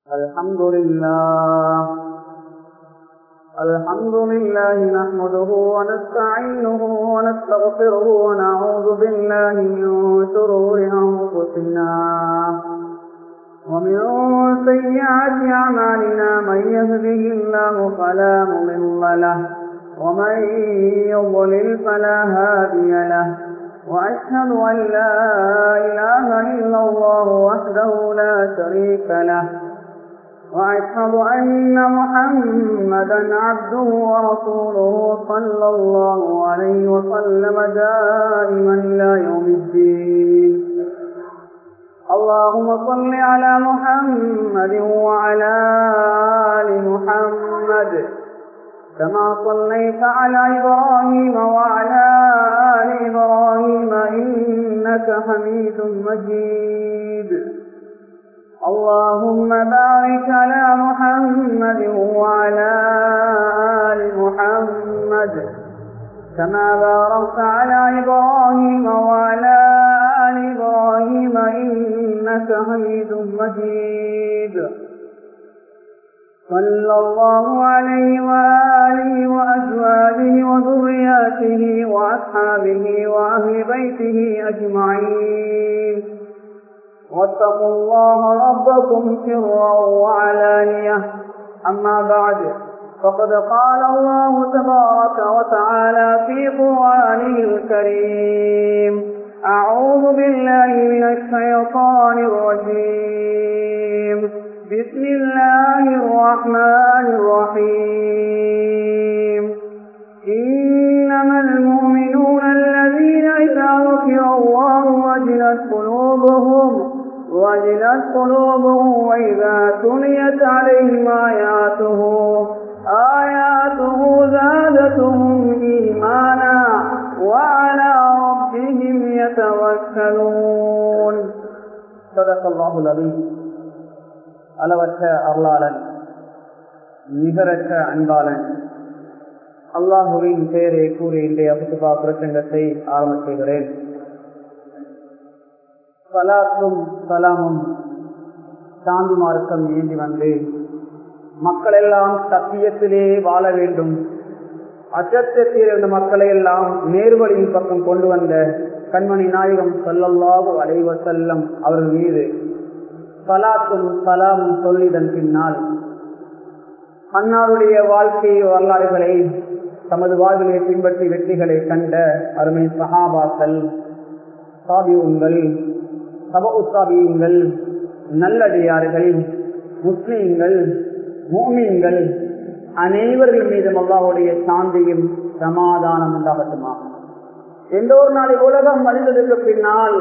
الحمد لله الحمد لله نحمده ونستعينه ونستغفره ونعوذ بالله من شرور أنفسنا ومن سيئات أعمالنا من يهده الله فلا مضل له ومن يضلل فلا هادي له وأشهد أن لا إله إلا الله وحده لا شريك له وأشهد أن محمدا عبده ورسوله صلى الله عليه وسلم دائما إلى يوم الدين اللهم صل على محمد وعلى آل محمد كما صليت على إبراهيم وعلى آل إبراهيم إنك حميد مجيد اللهم بارك على محمد وعلى آل محمد كما باركت على إبراهيم وعلى آل إبراهيم إنك حميد مجيد صلى الله عليه وآله وأزواجه وذرياته وأصحابه وأهل بيته أجمعين واتقوا الله ربكم سرا وعلانية أما بعد فقد قال الله تبارك وتعالى في قرآنه الكريم أعوذ بالله من الشيطان الرجيم بسم الله الرحمن الرحيم إنما المؤمنون الذين إذا ذكر الله وجلت قلوبهم وجلت قلوبهم وإذا تليت عليهم آياته آياته زادتهم إيمانا وعلى ربهم يتوكلون صدق الله العظيم அளவற்ற அருளாளன் நிகரற்ற அன்பாளன் அல்லாஹுவின் பெயரை கூறி இன்றைய புத்துபா பிரசங்கத்தை ஆரம்ப செய்கிறேன் சலாத்தும் சலாமும் சாந்தி மார்க்கம் ஏந்தி வந்து மக்கள் எல்லாம் சத்தியத்திலே வாழ வேண்டும் அச்சத்தில் இருந்த மக்களை எல்லாம் நேர்வழியின் பக்கம் கொண்டு வந்த கண்மணி நாயகம் சொல்லல்லாவு அலைவ செல்லம் அவர்கள் மீது சலாத்தும் சலாமும் சொல்லிதன் பின்னால் அன்னாருடைய வாழ்க்கை வரலாறுகளை தமது வாழ்விலே பின்பற்றி வெற்றிகளை கண்ட அருமை சஹாபாக்கள் சாபியுங்கள் சப உத்தாபியுங்கள் நல்லடியார்கள் முஸ்லீம்கள் மூமீன்கள் அனைவர்கள் மீதும் அல்லாவுடைய சாந்தியும் சமாதானம் உண்டாகட்டுமா எந்த ஒரு நாளை உலகம் மனிதனுக்கு பின்னால்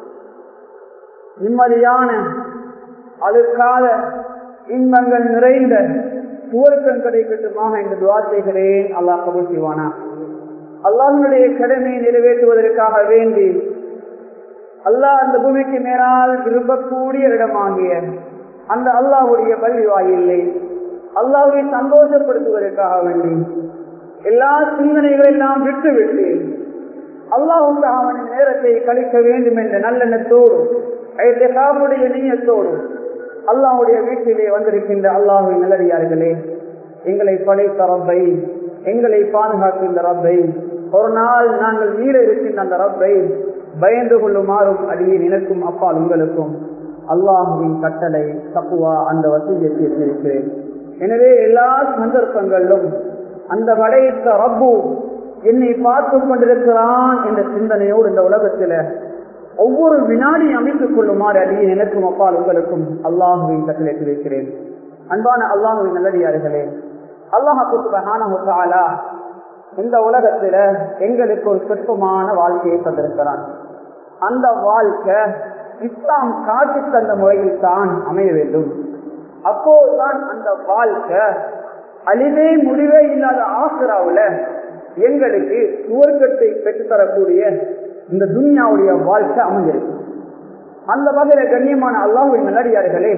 நிம்மதியான அழுக்காத இன்பங்கள் நிறைந்த சுவர்க்கம் கிடைக்கட்டுமாக என்று துவா செய்கிறேன் அல்லாஹ் கபூல் செய்வானா அல்லாஹனுடைய கடமையை நிறைவேற்றுவதற்காக வேண்டி அல்லாஹ் அந்த பூமிக்கு மேலால் விரும்பக்கூடிய இடமாகிய அந்த அல்லாஹுடைய பள்ளி வாயில்லை அல்லாஹை சந்தோஷப்படுத்துவதற்காக வேண்டி எல்லா சிந்தனைகளெல்லாம் விட்டுவிட்டு அல்லாஹுக்கு அவனின் நேரத்தை கழிக்க வேண்டும் என்ற நல்லெண்ணத்தோடு ஐதேகாவுடைய நீயத்தோடு அல்லாஹுடைய வீட்டிலே வந்திருக்கின்ற அல்லாஹுவின் நல்லடியார்களே எங்களை படைத்த ரப்பை எங்களை பாதுகாக்கின்ற ரப்பை ஒரு நாள் நாங்கள் மீற இருக்கின்ற அந்த ரப்பை பயந்து கொள்ளுமாறும் அடியே நினைக்கும் அப்பால் உங்களுக்கும் அல்லாஹுவின் கட்டளை தப்புவா அந்த வசதியை இருக்கிறேன் எனவே எல்லா சந்தர்ப்பங்களிலும் அந்த படைத்த ரப்பு என்னை பார்த்து கொண்டிருக்கிறான் என்ற சிந்தனையோடு இந்த உலகத்தில ஒவ்வொரு வினாடி அமைத்துக் கொள்ளுமாறு அடியே எனக்கும் அப்பால் உங்களுக்கும் அல்லாஹுவின் கட்டளை வைக்கிறேன் அன்பான அல்லாஹுவின் நல்லடியார்களே அல்லாஹாலா இந்த உலகத்தில எங்களுக்கு ஒரு சொற்பமான வாழ்க்கையை தந்திருக்கிறான் அந்த வாழ்க்கை இஸ்லாம் காட்டி தந்த முறையில் தான் அமைய வேண்டும் அப்போதுதான் அந்த வாழ்க்கை அழிவே முடிவே இல்லாத ஆசிராவுல எங்களுக்கு சுவர்க்கத்தை பெற்றுத்தரக்கூடிய இந்த துனியாவுடைய வாழ்க்கை அமைஞ்சிருக்கு அந்த வகையில கண்ணியமான அல்லாஹுவின் நல்லடியார்களே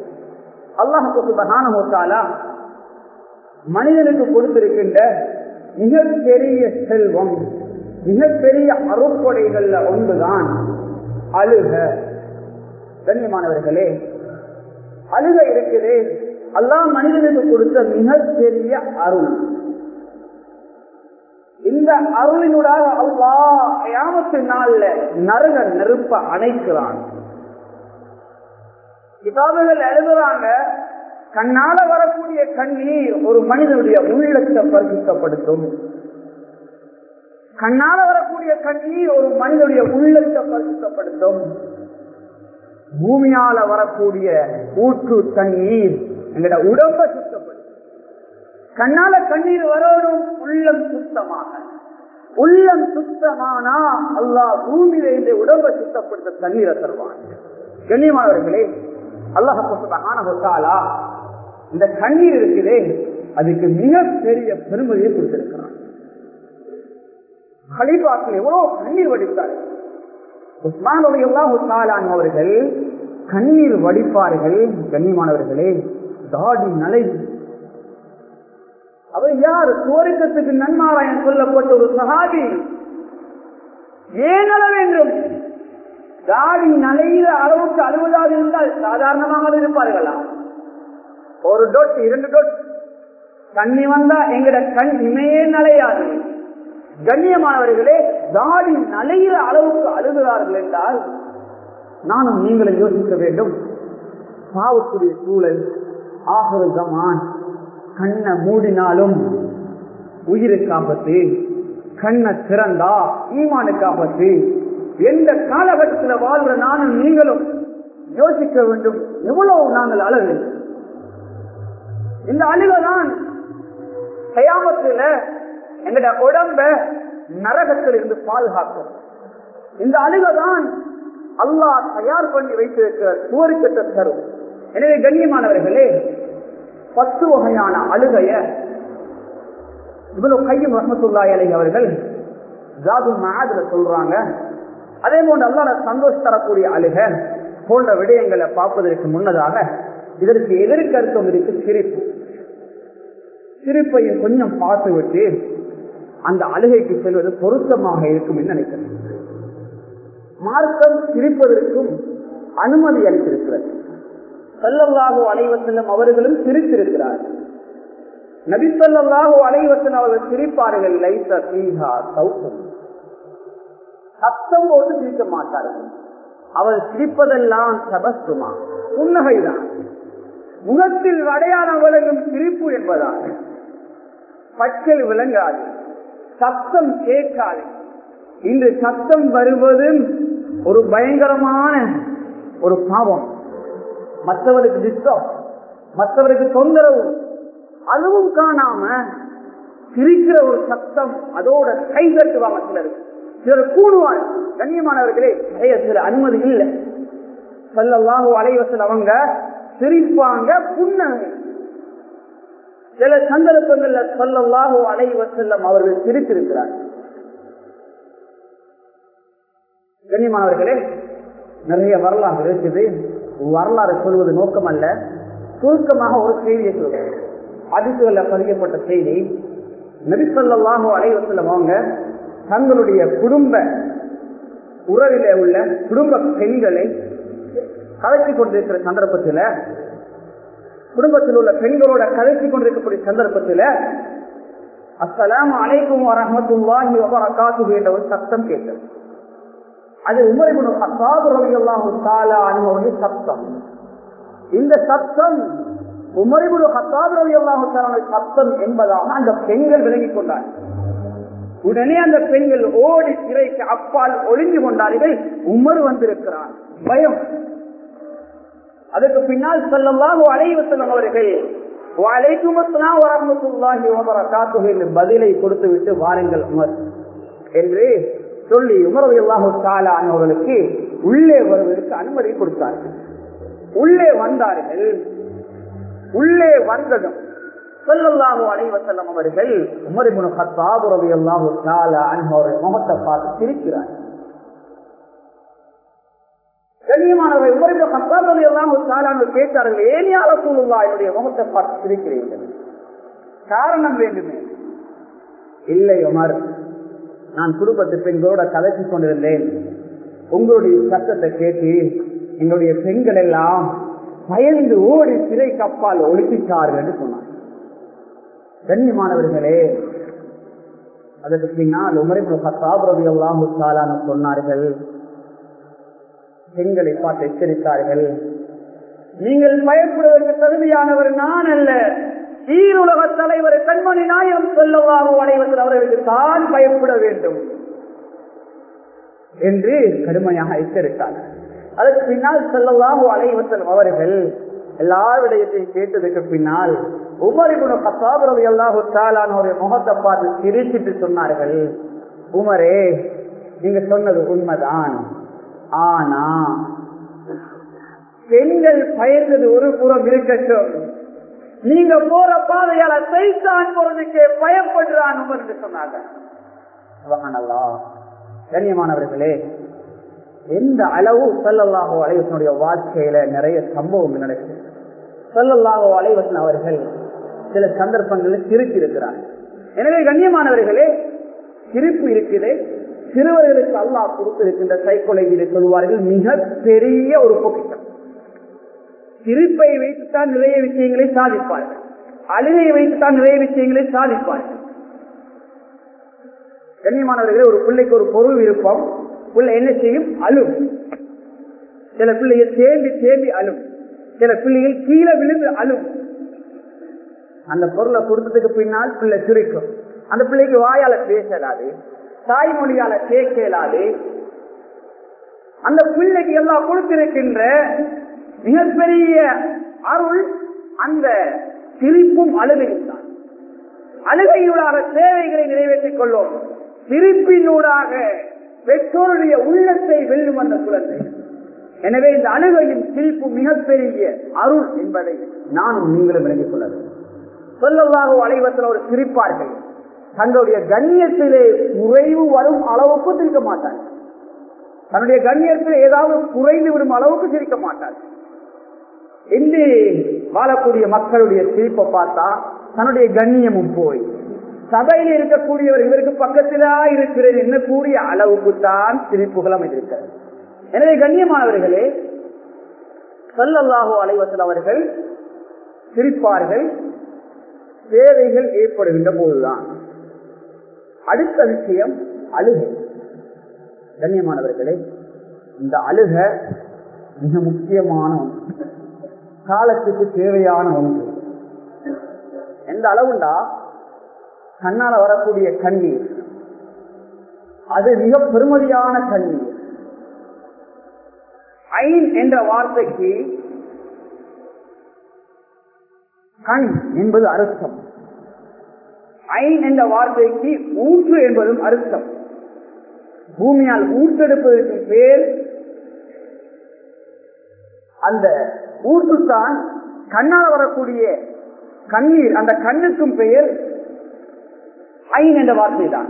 அல்லாஹாலா மனிதனுக்கு கொடுத்திருக்கின்ற மிகப்பெரிய செல்வம் மிகப்பெரிய அருப்படைகள்ல ஒன்றுதான் அழுக கண்ணியமானவர்களே அழுக இருக்குது அல்லாஹ் மனிதனுக்கு கொடுத்த மிகப்பெரிய அருள் இந்த அருளினூடாக அல்லாஹ் யாமத்து நாள்ல நரக நெருப்ப அணைக்கிறான் கிதாபுகள் எழுதுறாங்க கண்ணால வரக்கூடிய கண்ணீர் ஒரு மனிதனுடைய உள்ளத்தை பரிசுத்தப்படுத்தும் கண்ணால வரக்கூடிய கண்ணீர் ஒரு மனிதனுடைய உள்ளத்தை பரிசுத்தப்படுத்தும் பூமியால வரக்கூடிய ஊற்று தண்ணீர் எங்கட உடம்ப சுத்தப்படுத்தும் கண்ணால கண்ணீர் வரணும் உள்ளம் சுத்தமாக உள்ளம் சுத்தமானா அல்லாஹ் பூமியில இந்த உடம்ப சுத்தப்படுத்த தண்ணீரை தருவான் கண்ணியமானவர்களே அல்லாஹாலா இந்த கண்ணீர் இருக்குதே அதுக்கு மிகப்பெரிய பெருமதியை கொடுத்திருக்கிறான் ஹலிபாக்கள் எவ்வளவு கண்ணீர் வடித்தார்கள் உஸ்மான் அல்லாஹாலான் அவர்கள் கண்ணீர் வடிப்பார்கள் கண்ணியமானவர்களே தாடி நலை அவர் யார் சுவருக்கத்துக்கு நன்மாராயன் சொல்லப்பட்ட ஒரு சகாபி ஏன் அள வேண்டும் தாடி நலையில அளவுக்கு அழுவதாக இருந்தால் சாதாரணமாக இருப்பார்களா ஒரு டொட் இரண்டு டொட் தண்ணி வந்தா எங்கட கண் இமையே நலையாது கண்ணியமானவர்களே தாடி நலையில அளவுக்கு அழுகிறார்கள் என்றால் நானும் நீங்களும் யோசிக்க வேண்டும் பாவக்கூடிய சூழல் ஆகிறது ஜமான் கண்ணை மூடினாலும் உயிருக்கு ஆபத்து கண்ணை திறந்தா ஈமானுக்கு ஆபத்து எந்த காலகட்டத்தில் வாழ்ற நானும் நீங்களும் யோசிக்க வேண்டும் எவ்வளவு நாங்கள் அழகு இந்த அழுகதான் கயாமத்துல எங்கட உடம்ப நரகத்தில் இருந்து பாதுகாக்கும் இந்த அழுகதான் அல்லாஹ் தயார் பண்ணி வைத்திருக்கிற சுவருக்கத்தை தரும் எனவே கண்ணியமானவர்களே பத்து வகையான அழுகைய இவ்வளவு கையும் ரஹமத்துல்லாய் அலை அவர்கள் ஜாது மாதுல சொல்றாங்க அதே போன்று அல்லாத சந்தோஷம் தரக்கூடிய அழுக போன்ற விடயங்களை பார்ப்பதற்கு முன்னதாக இதற்கு எதிர்கருத்தம் இருக்கு சிரிப்பு சிரிப்பையும் கொஞ்சம் பார்த்து விட்டு அந்த அழுகைக்கு செல்வது பொருத்தமாக இருக்கும் என்று நினைக்கிறேன் மார்க்கம் சிரிப்பதற்கும் அனுமதி அளித்திருக்கிறது செல்லல்லாகோ அலைவசல்லம் அவர்களும் சிரித்திருக்கிறார் நபிசல்லாகோ அலைவசன் அவர்கள் சிரிப்பார்கள் லைச சீஹா சௌக்கம் சத்தம் போட்டு சிரிக்க மாட்டார்கள் அவர் சிரிப்பதெல்லாம் சபஸ்துமா புன்னகைதான் முகத்தில் அடையாளம் விளங்கும் சிரிப்பு என்பதாக பச்சல் விளங்காது சத்தம் கேட்காது இன்று சத்தம் வருவதும் ஒரு பயங்கரமான ஒரு பாவம் மற்றவருக்கு டிஸ்டர்ப் மற்றவருக்கு தொந்தரவு அதுவும் காணாம சிரிக்கிற ஒரு சத்தம் அதோட கை தட்டுவாங்க சிலர் சிலர் கூடுவார் கண்ணியமானவர்களே சில அனுமதி இல்லை சொல்லலாக அலைவசல் அவங்க சிரிப்பாங்க புன்னகை சில சந்தர்ப்பங்கள்ல சொல்லலாக அலைவசல்லம் அவர்கள் சிரித்திருக்கிறார் கண்ணியமானவர்களே நிறைய வரலாறு இருக்குது வரலாறு சொல்வது நோக்கம் அல்ல சுருக்கமாக ஒரு செய்தியை சொல்றேன் அதிர்ச்சிகள்ல பதியப்பட்ட செய்தி நபிசல்லாஹோ அலைவசல்லம் அவங்க தங்களுடைய குடும்ப உறவில உள்ள குடும்ப பெண்களை கலைச்சி கொண்டிருக்கிற சந்தர்ப்பத்தில் குடும்பத்தில் உள்ள பெண்களோட கலைச்சி கொண்டிருக்கக்கூடிய சந்தர்ப்பத்தில் அஸ்லாம் அலைக்கும் வரமத்துல்லாஹி வபரகாத்து என்ற ஒரு சத்தம் கேட்டது அது உமரிபுன் அசாது ரவியல்லாஹு தாலா அனுபவடைய சத்தம் இந்த சத்தம் உமரிபுன் அசாது ரவியல்லாஹு தாலாவுடைய சத்தம் என்பதாக அந்த பெண்கள் விலகிக் கொண்டார் உடனே அந்த பெண்கள் ஓடி சிறைக்கு அப்பால் ஒளிஞ்சு கொண்டார்கள் உமர் வந்திருக்கிறார் பயம் அதுக்கு பின்னால் சொல்லலாம் அலைவசலம் அவர்கள் பதிலை கொடுத்து விட்டு வாருங்கள் உமர் என்று சொல்லி உமரது அல்லாஹு அவர்களுக்கு உள்ளே வருவதற்கு அனுமதி கொடுத்தார்கள் உள்ளே வந்தார்கள் உள்ளே வந்ததும் சொல்லல்லாஹு அலைவசல்லம் அவர்கள் உமரிபுன் ஹத்தாபு ரவி அல்லாஹு அவர்கள் முகத்தை பார்த்து சிரிக்கிறார் கண்ணியமானவர்கள் உமரிபுன் ஹத்தாபு ரவி அல்லாஹு கேட்டார்கள் ஏனியால சூழல்லா என்னுடைய முகத்தை பார்த்து சிரிக்கிறீர்கள் காரணம் வேண்டுமே இல்லை உமர் நான் குடும்பத்து பெண்களோட கதைச்சு கொண்டிருந்தேன் உங்களுடைய சத்தத்தை கேட்டு எங்களுடைய பெண்கள் எல்லாம் பயந்து ஓடி சிறை கப்பால் ஒழுக்கிட்டார்கள் என்று சொன்னார் கண்ணியமானவர்களே அதற்கு பின்னால் உமரிபுல் ஹத்தாப் ரவி அல்லாஹு தாலான சொன்னார்கள் பெண்களை பார்த்து எச்சரித்தார்கள் நீங்கள் பயப்படுவதற்கு தகுதியானவர் நான் அல்ல ஈருலக தலைவர் கண்மணி நாயம் சொல்லவாக அடைவதில் அவர்களுக்கு தான் பயப்பட வேண்டும் என்று கடுமையாக எச்சரித்தார்கள் அதற்கு பின்னால் செல்லவாக அலைவசன் அவர்கள் எல்லா விடயத்தையும் கேட்டதுக்கு பின்னால் உமரிபுன கசாபரவி அல்லாஹு தாலானோடைய முகத்தை பார்த்து சிரிச்சிட்டு சொன்னார்கள் உமரே நீங்க சொன்னது உண்மைதான் ஆனா பெண்கள் பயந்தது ஒரு புறம் இருக்கட்டும் நீங்க போற பாதையால சைத்தான் போறதுக்கே பயப்படுறான் உமர் என்று சொன்னாங்க கண்ணியமானவர்களே எந்த அளவு சல்லல்லாஹோ அலைவசனுடைய வாழ்க்கையில நிறைய சம்பவம் நடக்குது சல்லல்லாஹோ அலைவசன் அவர்கள் சில சந்தர்ப்பங்களில் சிரித்து இருக்கிறார் எனவே கண்ணியமானவர்களே சிரிப்பு இருக்குது சிறுவர்களுக்கு அல்லாஹ் கொடுத்திருக்கின்ற சைக்கோலஜியில் சொல்வார்கள் மிக பெரிய ஒரு பொக்கிஷம் சிரிப்பை வைத்துத்தான் நிறைய விஷயங்களை சாதிப்பார்கள் அழுகையை வைத்துத்தான் நிறைய விஷயங்களை சாதிப்பார்கள் கண்ணியமானவர்களே ஒரு பிள்ளைக்கு ஒரு பொருள் விருப்பம் பிள்ளை என்ன செய்யும் அழும் சில பிள்ளைகள் தேம்பி தேம்பி அழும் சில பிள்ளைகள் கீழே விழுந்து அழும் அந்த பொருளை கொடுத்ததுக்கு பின்னால் பிள்ளை சிரிக்கும் அந்த பிள்ளைக்கு வாயால பேசலாது தாய்மொழியால கேட்கலாது அந்த பிள்ளைக்கு எல்லாம் கொடுத்திருக்கின்ற மிகப்பெரிய அருள் அந்த சிரிப்பும் அழுகையும் தான் அழுகையினூடாக சேவைகளை நிறைவேற்றிக் கொள்ளும் சிரிப்பினூடாக பெற்றோருடைய உள்ளத்தை வெல்லும் அந்த குழந்தை எனவே இந்த அழுகையும் சிரிப்பும் மிகப்பெரிய அருள் என்பதை நானும் நீங்களும் விளங்கிக் கொள்ள வேண்டும் சொல்லவாக அலைவத்தில் ஒரு சிரிப்பார்கள் தங்களுடைய கண்ணியத்திலே குறைவு வரும் அளவுக்கு சிரிக்க மாட்டார்கள் தன்னுடைய கண்ணியத்தில் ஏதாவது குறைந்து விடும் அளவுக்கு சிரிக்க மாட்டார்கள் இன்று வாழக்கூடிய மக்களுடைய சிரிப்பை பார்த்தா தன்னுடைய கண்ணியமும் போய் சபையில் இருக்கக்கூடியவர் இவருக்கு பக்கத்திலா இருக்கிறது என்ன கூடிய அளவுக்கு தான் சிரிப்புகள் அமைந்திருக்கிறது எனவே கண்ணியமானவர்களே சொல்லல்லாஹோ அலைவசல் அவர்கள் சிரிப்பார்கள் தேவைகள் ஏற்படுகின்ற போதுதான் அடுத்த விஷயம் அழுகை கண்ணியமானவர்களே இந்த அழுக மிக முக்கியமான ஒன்று காலத்துக்கு தேவையான ஒன்று எந்த அளவுண்டா கண்ணால வரக்கூடிய கண்ணீர் அது மிக பெருமதியான கண்ணீர் ஐன் என்ற வார்த்தைக்கு கண் என்பது அர்த்தம் ஐன் என்ற வார்த்தைக்கு ஊற்று என்பதும் அர்த்தம் பூமியால் ஊற்றெடுப்பதற்கு பேர் அந்த ஊற்றுத்தான் கண்ணால் வரக்கூடிய கண்ணீர் அந்த கண்ணுக்கும் பெயர் ஐன் என்ற வார்த்தை தான்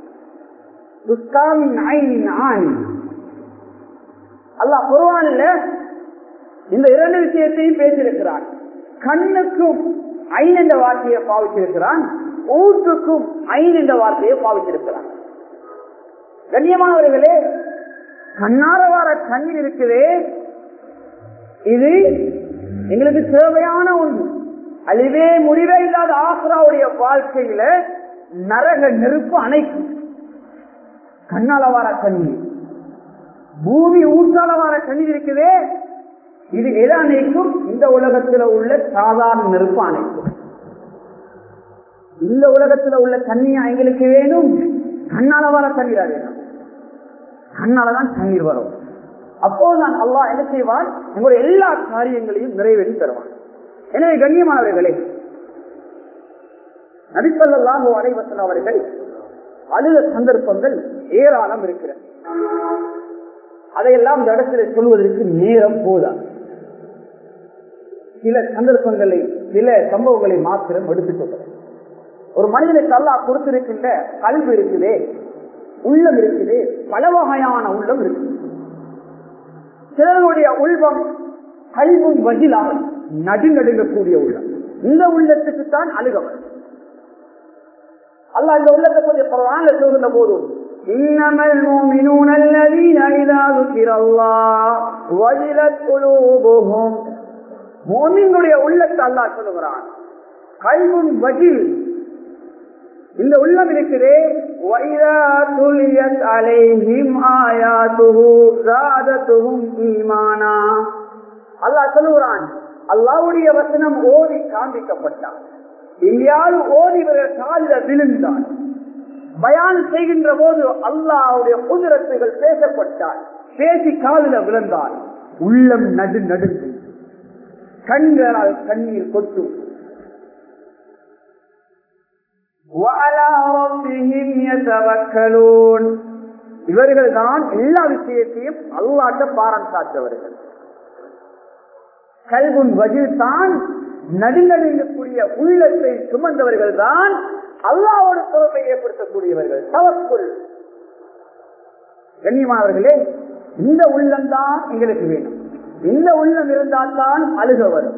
அல்லாஹ் குருவானில் இந்த இரண்டு விஷயத்தையும் பேசியிருக்கிறான் கண்ணுக்கும் ஐன் என்ற வார்த்தையை பாவிச்சிருக்கிறான் ஊற்றுக்கும் ஐன் என்ற வார்த்தையை பாவிச்சிருக்கிறான் கண்ணியமானவர்களே கண்ணார வார கண்ணீர் இருக்குதே இது எங்களுக்கு தேவையான ஒன்று அழிவே முடிவே இல்லாத ஆசிராவுடைய வாழ்க்கையில நரக நெருப்பு அணைக்கும் கண்ணால வார கண்ணீர் பூமி ஊற்றால வார கண்ணீர் இருக்குதே இது எதை அணைக்கும் இந்த உலகத்துல உள்ள சாதாரண நெருப்பு அணைக்கும் இந்த உலகத்துல உள்ள தண்ணியா எங்களுக்கு வேணும் கண்ணால வர தண்ணீரா வேணும் கண்ணாலதான் தண்ணீர் வரும் அப்போதுதான் அல்லாஹ் என்ன செய்வான் எங்களுடைய எல்லா காரியங்களையும் நிறைவேற்றி தருவான் எனவே கண்ணியமானவர்களே நபிப்பல்லாஹோ அனைவசன் அவர்கள் அழுத சந்தர்ப்பங்கள் ஏராளம் இருக்கிறது அதையெல்லாம் இந்த இடத்துல சொல்வதற்கு நேரம் போதா சில சந்தர்ப்பங்களை சில சம்பவங்களை மாத்திரம் எடுத்துக் கொள்வது ஒரு மனிதனுக்கு அல்லாஹ் கொடுத்திருக்கின்ற கல்வி இருக்குதே உள்ளம் இருக்குது பல வகையான உள்ளம் இருக்கு சிலருடைய உள்ளம் கல்வும் வகிலாக நடுநடுங்கக்கூடிய உள்ளம் இந்த உள்ளத்துக்கு தான் அழுகவர் அல்லா இந்த உள்ளத்தை கொஞ்சம் பரவாயில்ல சொல்கின்ற போதும் إنما المؤمنون الذين إذا ذكر الله وجلت قلوبهم மோமின்களுடைய உள்ளத்தை அல்லாஹ் சொல்லுகிறான் கல்வும் வகில் இந்த உள்ளம் இருக்கிறே அல்லாஹ் சொல்லுகிறான் அல்லாவுடைய வசனம் ஓதி காண்பிக்கப்பட்டான் எங்கேயாவது ஓதி காலில விழுந்தான் பயான் செய்கின்ற போது அல்லாவுடைய குதிரத்துகள் பேசப்பட்டால் பேசி காலில விழுந்தால் உள்ளம் நடு நடுங்கும் கண்களால் கண்ணீர் கொட்டும் இவர்கள் தான் எல்லா விஷயத்தையும் அல்லாட்ட பாரம் சாற்றவர்கள் கல்குன் வஜில் தான் நடுநடுங்கக்கூடிய உள்ளத்தை சுமந்தவர்கள் தான் அல்லாவோட தொடர்பை ஏற்படுத்தக்கூடியவர்கள் தவக்குள் கண்ணியமானவர்களே இந்த உள்ளம் தான் எங்களுக்கு வேணும் இந்த உள்ளம் இருந்தால் தான் அழுக வரும்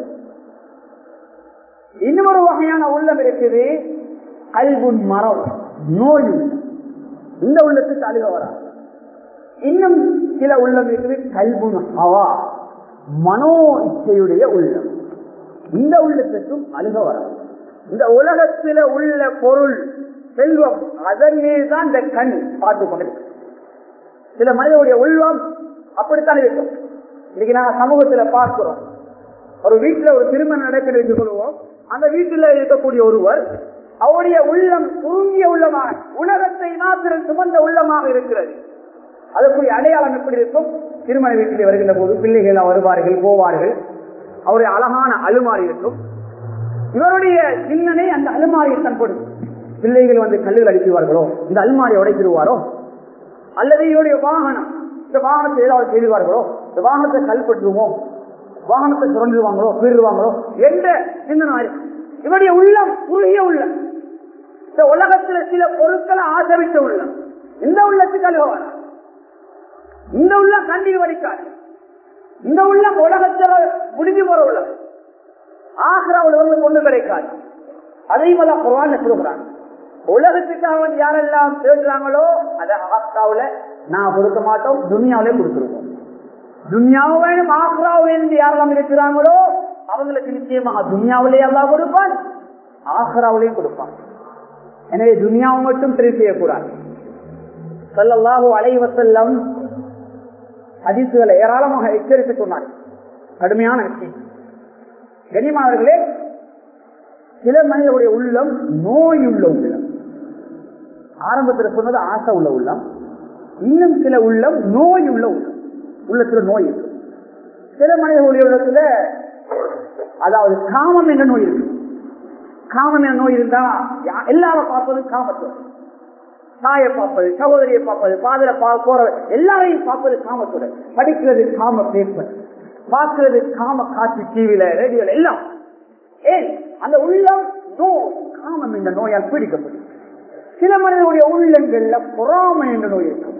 இன்னொரு வகையான உள்ளம் இருக்குது கல்குன் மரம் நோய் உள்ளம் இந்த உள்ளத்துக்கு அழுக வராது இன்னும் சில உள்ளம் இருக்குது கல்குன் ஹவா மனோ இச்சையுடைய உள்ளம் இந்த உள்ளத்துக்கும் அழுக வராது இந்த உலகத்தில உள்ள பொருள் செல்வம் அதனே தான் இந்த கண் பார்த்து கொண்டிருக்கு சில மனிதனுடைய உள்ளம் அப்படித்தான் இருக்கும் இன்னைக்கு நாங்க சமூகத்துல பார்க்கிறோம் ஒரு வீட்டுல ஒரு திருமணம் நடக்கிறது என்று சொல்லுவோம் அந்த வீட்டுல இருக்கக்கூடிய ஒருவர் அவருடைய உள்ளம் தூங்கிய உள்ளமாக உலகத்தை மாத்திரம் சுமந்த உள்ளமாக இருக்கிறது அதற்குரிய அடையாளம் எப்படி இருக்கும் திருமண வீட்டில் வருகின்ற போது பிள்ளைகள் வருவார்கள் போவார்கள் அவருடைய அழகான அலுமாறி இருக்கும் இவருடைய சிந்தனை அந்த அலுமாரியை தான் கொடுக்கும் பிள்ளைகள் வந்து கல்லுகள் அடிக்குவார்களோ இந்த அலுமாரியை உடைச்சிருவாரோ அல்லது இவருடைய வாகனம் இந்த வாகனத்தை ஏதாவது செய்துவார்களோ இந்த வாகனத்தை கல்பற்றுவோமோ வாகனத்தை சுரண்டுவாங்களோ பீடுவாங்களோ என்ற சிந்தனை இவருடைய உள்ளம் குறுகிய உள்ளம் இந்த உலகத்துல சில பொருட்களை ஆதரித்த உள்ளம் இந்த உள்ளத்துக்கு அழுவார் இந்த உள்ளம் கண்ணீர் வடிக்காது இந்த உள்ளம் உலகத்துல முடிஞ்சு போற உள்ளம் ஆசிராவில் வந்து கொண்டு கிடைக்காது அதையும் எல்லாம் குரான் சொல்லுகிறாங்க உலகத்துக்காக வந்து யாரெல்லாம் தேடுறாங்களோ அதை ஆஸ்ராவுல நான் கொடுக்க மாட்டோம் துனியாவிலே கொடுத்துருவோம் துன்யாவை வேணும் ஆக்ராவை வேணும் யாரெல்லாம் இருக்கிறாங்களோ அவங்களுக்கு நிச்சயமாக துன்யாவிலே எல்லாம் கொடுப்பான் ஆக்ராவிலையும் கொடுப்பான் எனவே துன்யாவை மட்டும் தெரிவு செய்யக்கூடாது சொல்லல்லாஹு அலைவசல்லம் அதிசுகளை ஏராளமாக எச்சரித்து சொன்னார் கடுமையான விஷயம் கனிமாவர்களே சில மனிதனுடைய உள்ளம் நோய் உள்ள உள்ளம் ஆரம்பத்தில் சொன்னது ஆசை உள்ள உள்ளம் இன்னும் சில உள்ளம் நோய் உள்ள உள்ளம் உள்ளத்துல நோய் இருக்கு சில மனிதர்களுடைய உள்ளத்துல அதாவது காமம் என்ற நோய் இருக்கு காமம் என்ற நோய் இருந்தா எல்லாரும் பார்ப்பது காமத்துவம் தாயை பார்ப்பது சகோதரியை பார்ப்பது பாதரை போற எல்லாரையும் பார்ப்பது காமத்துடன் படிக்கிறது காம பேப்பர் பார்க்கிறது காம காட்சி டிவியில ரேடியோல எல்லாம் ஏன் அந்த உள்ளம் நோய் காமம் என்ற நோயால் பீடிக்கப்படும் சில மனிதனுடைய உள்ளங்கள்ல பொறாமை என்ற நோய் இருக்கும்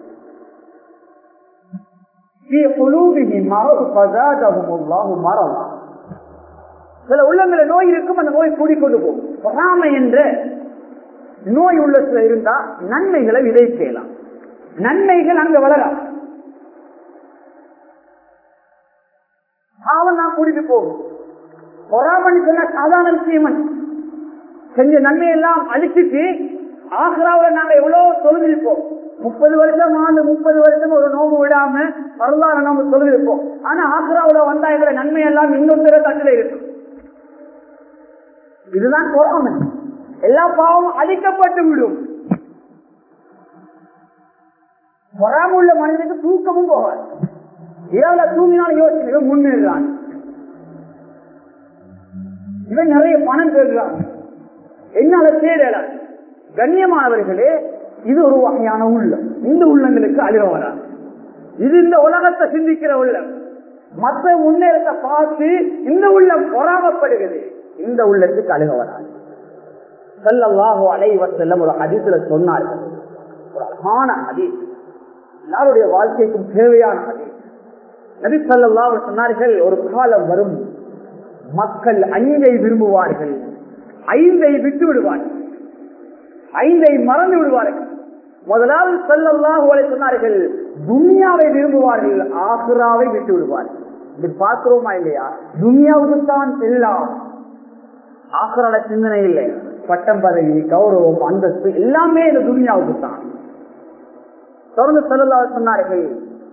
சில உள்ளங்கள நோய் இருக்கும் அந்த நோய் கூடிக்கொண்டு போகும் பொறாமை என்ற நோய் உள்ளத்துல இருந்தா நன்மைகளை விதைக்கலாம் நன்மைகள் அங்க வளராது பாவம் நான் கூட்டிட்டு போகும் பொறாமன்னு சொன்ன சாதாரண விஷயமன் செஞ்ச நன்மையெல்லாம் அழிச்சிட்டு ஆக்ராவில் நாங்க எவ்வளவு தொழுதிருப்போம் முப்பது வருஷம் ஆண்டு முப்பது வருஷம் ஒரு நோம்பு விடாம வரலாறு நம்ம தொழுதிருப்போம் ஆனா ஆக்ராவில் வந்தா எங்களை நன்மையெல்லாம் இன்னொரு தட்டில இருக்கும் இதுதான் பொறாமை எல்லா பாவமும் அழிக்கப்பட்டு விடும் பொறாம உள்ள மனிதனுக்கு தூக்கமும் போகாது இரவுல தூங்கினாலும் யோசனை முன்னேறான் இவன் நிறைய பணம் தேடுறான் என்னால தேடல கண்ணியமானவர்களே இது ஒரு வகையான உள்ளம் இந்த உள்ளங்களுக்கு அழுக வராது இது இந்த உலகத்தை சிந்திக்கிற உள்ளம் மற்ற முன்னேறத்தை பார்த்து இந்த உள்ளம் பொறாமப்படுகிறது இந்த உள்ளத்துக்கு அழுக வராது செல்லல்லாஹோ அலைவர் செல்லம் ஒரு அதிசல சொன்னார்கள் ஒரு அழகான ஹதீஸ் எல்லாருடைய வாழ்க்கைக்கும் தேவையான ஹதீஸ் நபி சொல்லா சொன்னார்கள் ஒரு காலம் வரும் மக்கள் ஐந்தை விரும்புவார்கள் ஐந்தை விட்டு விடுவார்கள் ஐந்தை மறந்து விடுவார்கள் முதலாவது சொல்லல்லாஹு சொன்னார்கள் துன்யாவை விரும்புவார்கள் ஆசுராவை விட்டு விடுவார்கள் இது பார்க்கிறோமா இல்லையா துனியாவுக்கு தான் எல்லாம் ஆக்கிரால சிந்தனை இல்லை பட்டம் பதவி கௌரவம் அந்தஸ்து எல்லாமே இந்த துனியாவுக்கு தான் தொடர்ந்து செல்லலா சொன்னார்கள்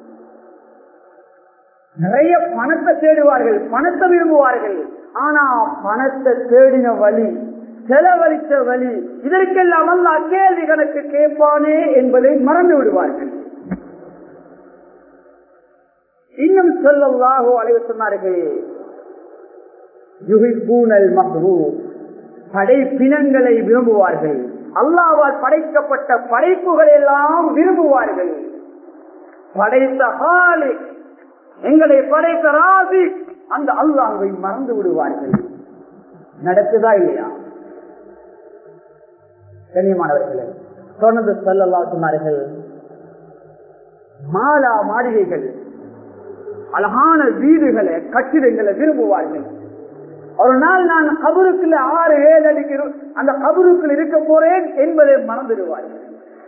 நிறைய பணத்தை தேடுவார்கள் பணத்தை விரும்புவார்கள் ஆனா பணத்தை தேடின வழி செலவழித்த வழி இதற்கெல்லாம் அல்ல கேள்வி கணக்கு கேட்பானே என்பதை மறந்து விடுவார்கள் இன்னும் சொல்லல்லாகோ அழைவு சொன்னார்கள் யுகிப்பூனல் மஹ்ரூ படைப்பினங்களை விரும்புவார்கள் அல்லாவால் படைக்கப்பட்ட படைப்புகள் எல்லாம் விரும்புவார்கள் படைத்த ஹாலி எங்களை படைத்த ராசி அந்த அல்லாஹை மறந்து விடுவார்கள் நடக்குதா இல்லையா கண்ணியமானவர்களே தொடர்ந்து சொல்லல்லா சொன்னார்கள் மாலா மாளிகைகள் அழகான வீடுகளை கட்டிடங்களை விரும்புவார்கள் ஒரு நாள் நான் கபருக்குள்ள ஆறு ஏழு அடிக்கு அந்த கபருக்குள் இருக்க போறேன் என்பதை மறந்துடுவார்கள்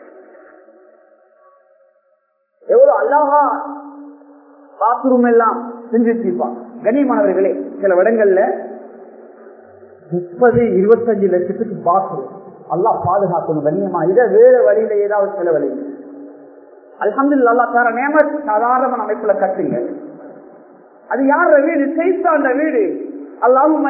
எவ்வளவு அல்லாஹா பாத்ரூம் எல்லாம் செஞ்சிருப்பான் கண்ணியமானவர்களே சில இடங்கள்ல முப்பது இருபத்தஞ்சு லட்சத்துக்கு பாத்ரூம் அல்லா பாதுகாக்கணும் கண்ணியமா இதை வேற வழியில ஏதாவது செலவழி அல்ஹம்து அல்லா தர நேம சாதாரண அமைப்புல கட்டுங்க அது யார வீடு செய்தாண்ட வீடு அல்லாவும்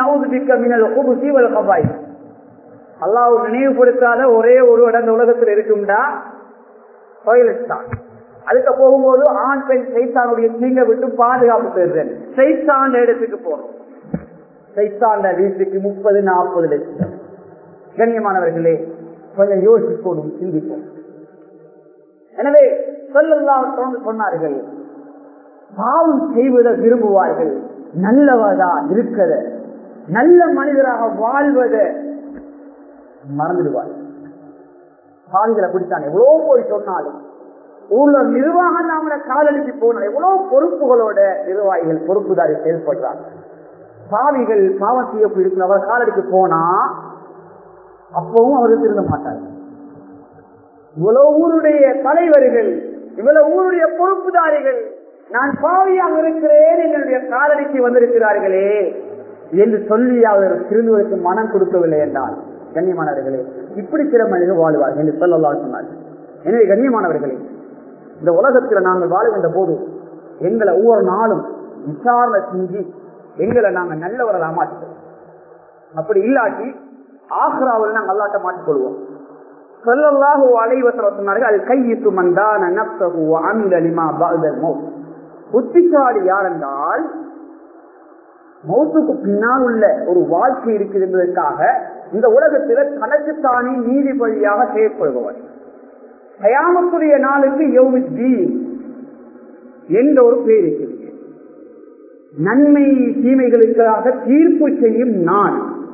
அல்லாஹ் நினைவுபடுத்தாத ஒரே ஒரு இடம் உலகத்தில் இருக்கும்டா டாய்லெட் தான் அதுக்கு போகும்போது ஆண் பெண் சைத்தானுடைய தீங்க விட்டு பாதுகாப்பு பெறுதல் சைத்தாண்ட இடத்துக்கு போறோம் சைத்தாண்ட வீட்டுக்கு முப்பது நாற்பது லட்சம் கண்ணியமானவர்களே கொஞ்சம் யோசிப்போடும் சிந்திப்போம் எனவே சொல்லலாம் சொன்னார்கள் பாவம் செய்வதை விரும்புவார்கள் நல்லவதா இருக்கத நல்ல மனிதராக வாழ்வத மறந்துடுவார்கள் பாவிகளை பிடித்தான் எவ்வளவு போய் சொன்னாலும் ஊர்ல நிர்வாகம் நாம காலடிக்கு போன எவ்வளவு பொறுப்புகளோட நிர்வாகிகள் பொறுப்புதாரி செயல்படுறாங்க பாவிகள் பாவம் செய்ய இருக்கிறவர் காலடிக்கு போனா அப்பவும் அவர் திருந்த மாட்டார் இவ்வளவு ஊருடைய தலைவர்கள் இவ்வளவு ஊருடைய பொறுப்புதாரிகள் நான் பாவியாக இருக்கிறேன் என்னுடைய காலடிக்கு வந்திருக்கிறார்களே என்று சொல்லி அவர் திருந்துவதற்கு மனம் கொடுக்கவில்லை என்றால் கண்ணியமானவர்களே இப்படி சில மனிதர்கள் வாழ்வார்கள் என்று சொல்லலாம் சொன்னார்கள் எனவே கண்ணியமானவர்களே இந்த உலகத்தில் நாங்கள் வாழுகின்ற போது எங்களை ஒவ்வொரு நாளும் விசாரணை செஞ்சு எங்களை நாங்கள் நல்லவர்களாக மாற்றிக்கிறோம் அப்படி இல்லாட்டி ஆக்ராவில் நாங்கள் அல்லாட்ட மாற்றிக்கொள்வோம் சொல்லல்லாஹு அலைவசர சொன்னார்கள் அது கையிட்டு மந்தான நப்சகு அமிலலிமா பாதல் மௌத் புத்திசாலி யார் என்றால் மௌத்துக்கு பின்னால் உள்ள ஒரு வாழ்க்கை இருக்குது என்பதற்காக இந்த உலகத்தில தனக்குத்தானே நீதிபதியாக செயற்படுபவர் கயாமத்துடைய நாளுக்கு யோகி என்ற ஒரு பேர் இருக்கிறது நன்மை தீமைகளுக்காக தீர்ப்பு செய்யும் நான்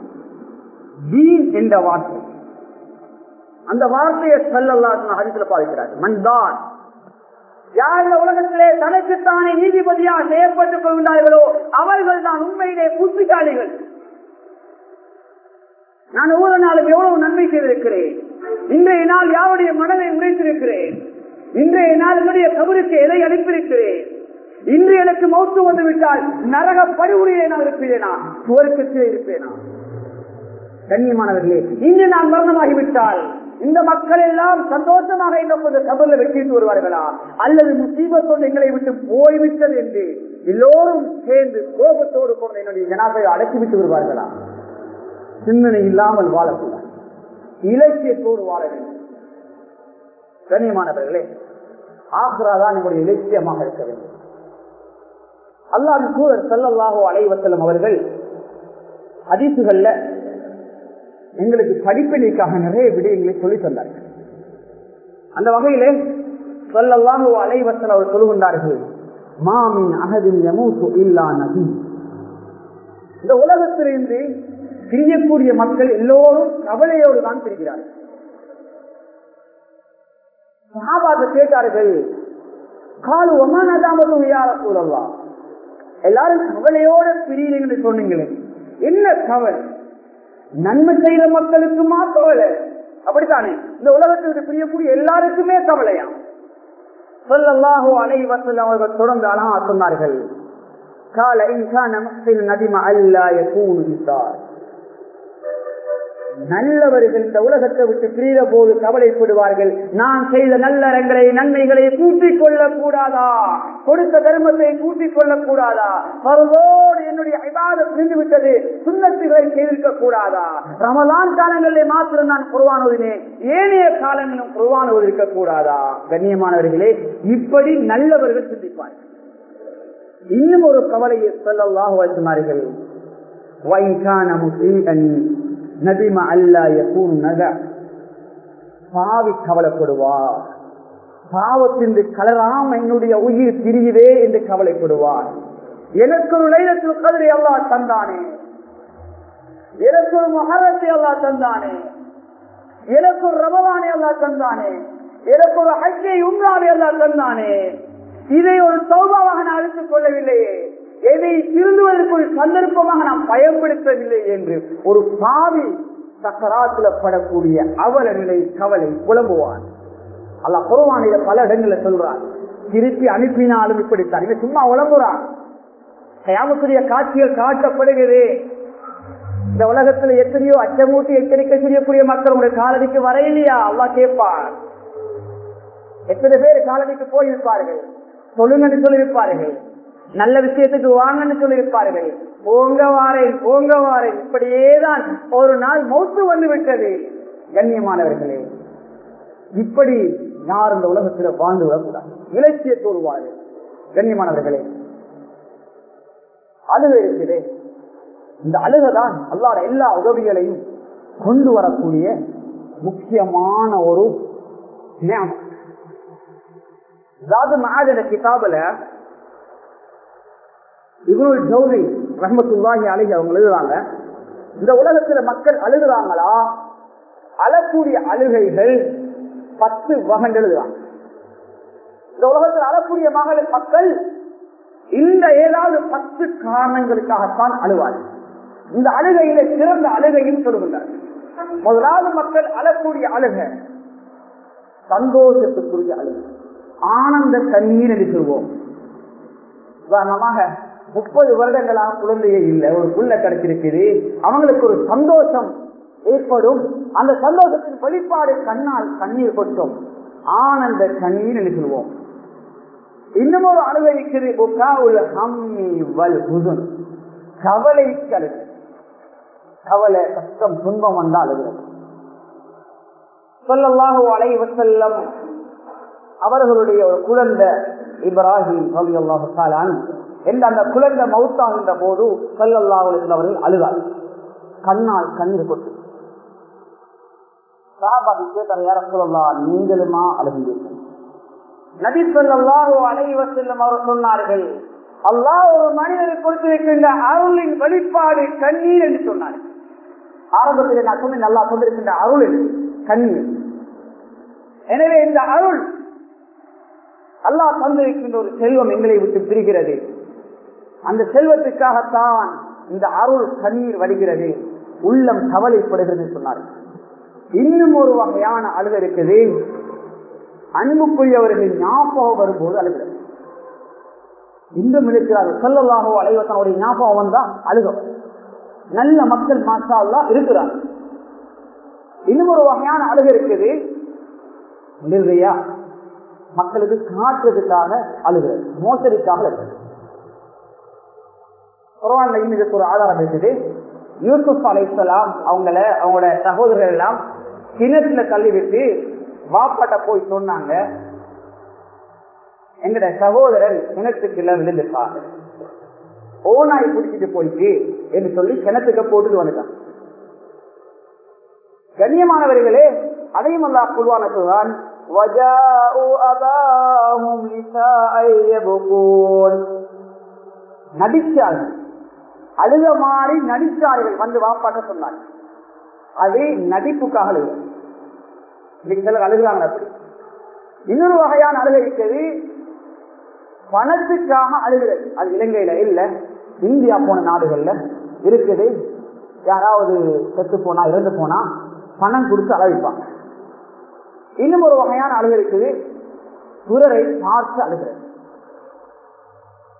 தீன் என்ற வார்த்தை அந்த வார்த்தையை சொல்லலாம் ஹரிசில பாதிக்கிறார் மன்தான் யார் இந்த உலகத்திலே தனக்குத்தானே நீதிபதியாக செயற்பட்டுக் கொள்கிறார்களோ அவர்கள் தான் உண்மையிலே புத்திசாலிகள் நான் ஒவ்வொரு நாளும் எவ்வளவு நன்மை செய்திருக்கிறேன் இன்றைய நாள் யாருடைய மனதை உடைத்திருக்கிறேன் இன்றைய நாள் என்னுடைய கபருக்கு எதை அனுப்பியிருக்கிறேன் இன்று எனக்கு மௌத்து வந்து விட்டால் நரக படுகொலையை நான் இருப்பேனா சுவர்க்கத்திலே இருப்பேனா கண்ணியமானவர்களே இன்று நான் மரணமாகிவிட்டால் இந்த மக்கள் எல்லாம் சந்தோஷமாக இந்த கபரில் வெட்டிட்டு வருவார்களா அல்லது முசீபத்தோடு எங்களை விட்டு போய்விட்டது என்று எல்லோரும் சேர்ந்து கோபத்தோடு கொண்டு என்னுடைய ஜனாதை அடக்கிவிட்டு வருவார்களா சிந்தனை இல்லாமல் வாழக்கூடாது இலட்சியத்தோடு வாழ வேண்டும் கண்ணியமானவர்களே ஆக்ரா தான் நம்முடைய இலட்சியமாக இருக்க வேண்டும் அல்லாவின் தூதர் செல்லல்லாகோ அலைவசல்லம் அவர்கள் அதிசுகள்ல எங்களுக்கு படிப்பினைக்காக நிறைய விடயங்களை சொல்லி தந்தார்கள் அந்த வகையிலே சொல்லல்லாகோ அலைவசல் அவர் சொல்லுகின்றார்கள் மாமின் அகதின் யமூசு இல்லா நபி இந்த உலகத்திலிருந்து பிரியக்கூடிய மக்கள் எல்லோரும் கவலையோடு தான் பிரிகிறார்கள் சஹாபாக கேட்டார்கள் காலு ஒமானதாமதும் யார சூழல்லாம் எல்லாரும் கவலையோட பிரியுங்க சொன்னீங்களே என்ன கவலை நன்மை செய்யற மக்களுக்குமா கவலை அப்படித்தானே இந்த உலகத்திற்கு பிரியக்கூடிய எல்லாருக்குமே கவலையா சொல்லல்லாஹோ அலை வசல் அவர்கள் தொடர்ந்து அழகா சொன்னார்கள் قال إن كان محسن ندم ألا يكون بصار நல்லவர்கள் இந்த உலகத்தை விட்டு பிரிந்த போது கவலைப்படுவார்கள் நான் செய்த நல்லறங்களை நன்மைகளை கூட்டிக் கொள்ளக் கூடாதா கொடுத்த தர்மத்தை கூட்டிக் கொள்ளக் கூடாதா பருவோடு என்னுடைய ஐபாத பிரிந்து விட்டது சுண்ணத்துகளை செய்திருக்க கூடாதா ரமலான் காலங்களிலே மாத்திரம் நான் குருவான் ஓதினேன் ஏனைய காலங்களிலும் குருவான் ஓதிருக்க கூடாதா கண்ணியமானவர்களே இப்படி நல்லவர்கள் சிந்திப்பார்கள் இன்னும் ஒரு கவலையை சொல்லல்லாக வச்சுமார்கள் வைகான முஸ்லிம் நதிம அல்லா யகூன் நக பாவி கவலைப்படுவார் பாவத்தின் கலராம என்னுடைய உயிர் பிரியுதே என்று கவலைப்படுவார் எனக்கு ஒரு லைலத்தில் கதிரை அல்லா தந்தானே எனக்கு ஒரு மகரத்தை அல்லா தந்தானே எனக்கு ஒரு ரமவானை அல்லா தந்தானே எனக்கு ஒரு ஹஜ்ஜை உம்ராவை அல்லா தந்தானே இதை ஒரு சௌபாவாக நான் எடுத்துக் கொள்ளவில்லையே எதை திருந்துவதற்கு ஒரு சந்தர்ப்பமாக நாம் பயன்படுத்தவில்லை என்று ஒரு பாவி சக்கராத்துல படக்கூடிய அவல நிலை கவலை புலம்புவான் அல்ல குருவானில பல இடங்களில் சொல்றான் திருப்பி அனுப்பினாலும் இப்படித்தான் இவன் சும்மா உழம்புறான் கயாமக்குரிய காட்சிகள் காட்டப்படுகிறது இந்த உலகத்துல எத்தனையோ அச்சமூட்டி எச்சரிக்கை செய்யக்கூடிய மக்கள் உடைய காலடிக்கு வர இல்லையா அல்லா கேட்பான் எத்தனை பேர் காலடிக்கு போயிருப்பார்கள் சொல்லுங்கன்னு சொல்லியிருப்பார்கள் நல்ல விஷயத்துக்கு வாங்கன்னு சொல்லியிருப்பார்கள் போங்க வாரேன் போங்க வாரேன் இப்படியேதான் ஒரு நாள் மௌத்து வந்து விட்டது கண்ணியமானவர்களே இப்படி யார் இந்த உலகத்தில் வாழ்ந்து விடக்கூடாது இலட்சியத்தோடு வாழ்வு கண்ணியமானவர்களே அழுகை இருக்குது இந்த அழுகைதான் அல்லாத எல்லா உதவிகளையும் கொண்டு வரக்கூடிய முக்கியமான ஒரு கிதாபுல இவருள் ஜவுரி ரஹமத்துல்லாஹி அழகி அவங்க எழுதுறாங்க இந்த உலகத்துல மக்கள் அழுகுறாங்களா அழக்கூடிய அழுகைகள் பத்து வகை எழுதுறாங்க இந்த உலகத்தில் அழக்கூடிய மகள் மக்கள் இந்த ஏதாவது பத்து காரணங்களுக்காகத்தான் அழுவார்கள் இந்த அழுகையில சிறந்த அழுகையும் சொல்லுகின்றார் முதலாவது மக்கள் அழக்கூடிய அழுக சந்தோஷத்துக்குரிய அழுகை ஆனந்த கண்ணீர் என்று சொல்வோம் உதாரணமாக முப்பது வருடங்களாக குழந்தையே இல்லை ஒரு புள்ள கிடைச்சிருக்குது அவங்களுக்கு ஒரு சந்தோஷம் ஏற்படும் அந்த சந்தோஷத்தின் வெளிப்பாடு கண்ணால் கண்ணீர் கொட்டும் ஆனந்த கண்ணீர் என்று சொல்வோம் இன்னும் ஒரு அழுகை இருக்குது கவலை கருது கவலை கஷ்டம் துன்பம் வந்தால் அழுகிறது சொல்லல்லாஹு அலைவ செல்லம் அவர்களுடைய ஒரு குழந்தை இப்ராஹிம் ரவி அல்லாஹாலான் என்ற அந்த குழந்தை மவுத்தாகின்ற போது சல்லல்லாஹு அவர்கள் அழுதார் கண்ணால் கண்ணீர் கொட்டு சாபாபி கேட்டார் யார சொல்லலாம் நீங்களுமா அழுகிறீர்கள் நபி சொல்லாஹு அலைவ செல்லும் அவர் சொன்னார்கள் அல்லாஹ் ஒரு மனிதரை கொடுத்திருக்கின்ற அருளின் வெளிப்பாடு கண்ணீர் என்று சொன்னார் ஆரம்பத்தில் நான் சொன்னேன் நல்லா சொல்லிருக்கின்ற அருள் கண்ணீர் எனவே இந்த அருள் அல்லாஹ் தந்திருக்கின்ற ஒரு செல்வம் எங்களை விட்டு பிரிகிறது அந்த செல்வத்துக்காகத்தான் இந்த அருள் கண்ணீர் வருகிறது உள்ளம் கவலைப்படுகிறது சொன்னார் இன்னும் ஒரு வகையான அழுக இருக்குது அன்புக்குரியவர்கள் ஞாபகம் வரும்போது அழுகிறது இன்னும் இருக்கிறார்கள் சொல்லலாகோ அலைவசனுடைய ஞாபகம் வந்தா அழுகும் நல்ல மக்கள் மாற்றா இருக்கிறார் இன்னும் ஒரு வகையான அழுக இருக்குது இல்லையா மக்களுக்கு காட்டுறதுக்காக அழுகிறது மோசடிக்காக அழுகிறது குரான்லையும் இதுக்கு ஒரு ஆதாரம் இருக்குது யூசுப் அலைசலாம் அவங்கள அவங்களோட சகோதரர்கள் எல்லாம் கிணத்துல தள்ளி விட்டு வாப்பாட்ட போய் சொன்னாங்க எங்கட சகோதரர் கிணத்துக்குள்ள விழுந்துட்டாங்க ஓநாய் பிடிச்சிட்டு போயிட்டு என்று சொல்லி கிணத்துக்கு போட்டுட்டு வந்துட்டான் கண்ணியமானவர்களே அதையும் அல்லா குழுவான சொல்றான் நடிச்சார்கள் அழுக மாறி நடிச்சார்கள் வந்து வாப்பாட்ட சொன்னாங்க அது நடிப்புக்காக அழுக சிலர் அழுகிறாங்க அப்படி இன்னொரு வகையான அழுகை இருக்கிறது பணத்துக்காக அழுகிறது அது இலங்கையில இல்ல இந்தியா போன நாடுகள்ல இருக்குது யாராவது செத்து போனா இறந்து போனா பணம் கொடுத்து அழகிப்பாங்க இன்னும் ஒரு வகையான அழுகை இருக்குது பிறரை பார்த்து அழுகிறது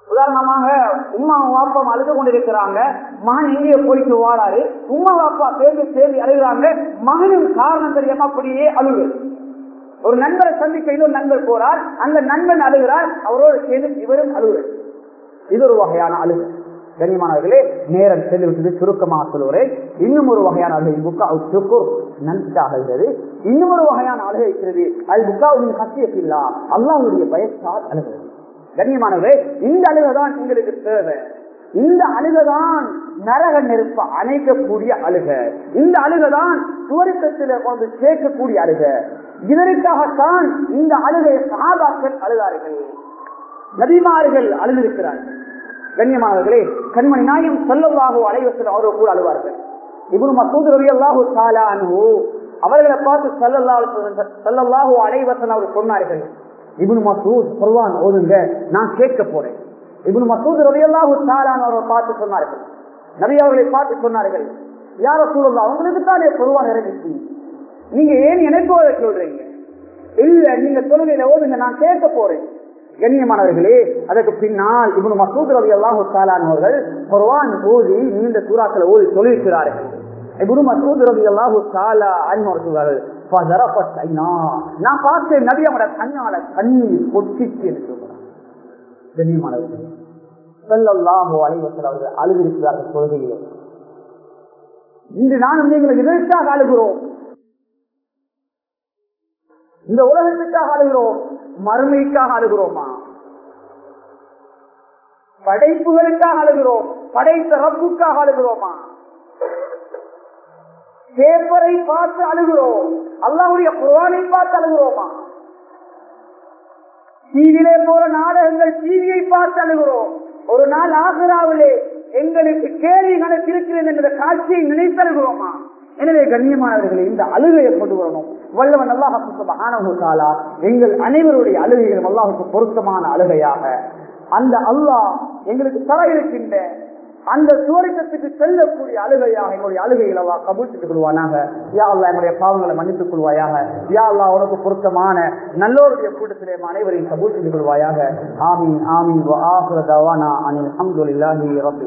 உதாரணமாக உமா வாப்பா அழுது கொண்டிருக்கிறாங்க மகன் எங்கேயோ போயிட்டு வாழாரு உமா வாப்பா சேர்ந்து சேர்ந்து அழுகிறாங்க மகனின் காரணம் தெரியாம அப்படியே அழுகு ஒரு நண்பரை சந்திக்க இன்னொரு நண்பர் போறார் அந்த நண்பன் அழுகிறார் அவரோடு சேர்ந்து இவரும் அழுகிறார் இது ஒரு வகையான அழுகு கண்ணியமானவர்களே நேரம் செல்லுவிட்டது சுருக்கமாக சொல்லுகிறேன் இன்னும் ஒரு வகையான அழுகை புக்கா சுக்கூர் நன்றாகிறது இன்னும் ஒரு வகையான அழுகை இருக்கிறது அது புக்காவின் கத்தியத்தில்லா அல்லாவுடைய பயத்தால் அழுகிறது கண்ணியமானவரே இந்த அழுகைதான் எங்களுக்கு தேவை இந்த அழுகைதான் நரக நெருப்ப அணைக்கக்கூடிய அழுக இந்த அழுகைதான் சுவருக்கத்தில் கொண்டு சேர்க்கக்கூடிய அழுக இதற்காகத்தான் இந்த அழுகை சகாபாக்கள் அழுதார்கள் நபிமார்கள் அழுதிருக்கிறார்கள் கண்ணியமானவர்களே கண்மணி நாயம் சொல்லவாகோ அலைவசல் அவர்கள் கூட அழுவார்கள் இவரு மசூத் ரவி அல்லாஹூ சாலானு அவர்களை பார்த்து சல்லல்லாஹு சல்லல்லாஹு அலைவசன் அவர் சொன்னார்கள் இபுன் மசூத் குர்வான் ஓதுங்க நான் கேட்க போறேன் இபுன் மசூத் ரவி அல்லாஹூ சாலான் அவரை பார்த்து சொன்னார்கள் நபி அவர்களை பார்த்து சொன்னார்கள் யார சூழல் அவங்களுக்கு தானே குர்வான் இறங்கிச்சு நீங்க ஏன் எனக்கு ஓத சொல்றீங்க இல்ல நீங்க தொழுகையில ஓதுங்க நான் கேட்க போறேன் கண்ணியமானவர்களே அதற்கு பின்னால் இவனு மசூத் ரவி அல்லாஹு அவர்கள் குர்வான் ஓதி நீண்ட சூறாக்களை ஓதி சொல்லியிருக்கிறார்கள் இவனு மசூத் ரவி அல்லாஹு தாலா சொல்வார்கள் நான் பார்த்தேன் நபி அவட கண்ணால கண்ணீர் பொட்டிச்சு என்று சொல்றார் கண்ணியமானவர்கள் செல்லல்லாஹோ அலைவசல் அவர்கள் அழுதிருக்கிறார்கள் கொள்கையிலே இன்று நானும் நீங்கள் இதற்காக அழுகிறோம் இந்த உலகத்துக்காக அழுகிறோம் மறுமைக்காக அழுகிறோமா படைப்புகளுக்காக அழுகிறோம் படைத்த ரப்புக்காக அழுகிறோமா பேப்பரை பார்த்து அழுகிறோம் அல்லாவுடைய குரானை பார்த்து அழுகிறோமா டிவியிலே போற நாடகங்கள் டிவியை பார்த்து அழுகிறோம் ஒரு நாள் ஆசிராவிலே எங்களுக்கு கேள்வி நடத்திருக்கிறேன் என்ற காட்சியை நினைத்தழுகிறோமா எனவே கண்ணியமானவர்களை இந்த அழுகையை கொண்டு வரணும் வல்லவன் அல்லாஹாலா எங்கள் அனைவருடைய அழுகைகளும் அல்லாஹுக்கு பொருத்தமான அழுகையாக அந்த அல்லாஹ் எங்களுக்கு தர இருக்கின்ற அந்த சுவரிக்கத்துக்கு செல்லக்கூடிய அழுகையாக எங்களுடைய அழுகைகள் அல்லா கபூழ்த்துக் கொள்வானாக யா அல்லா எங்களுடைய பாவங்களை மன்னித்துக் கொள்வாயாக யா அல்லா உனக்கு பொருத்தமான நல்லோருடைய கூட்டத்திலே அனைவரையும் கபூழ்த்துக் கொள்வாயாக ஆமீன் ஆமீன் அனில் அஹமதுல்லாஹி ரபி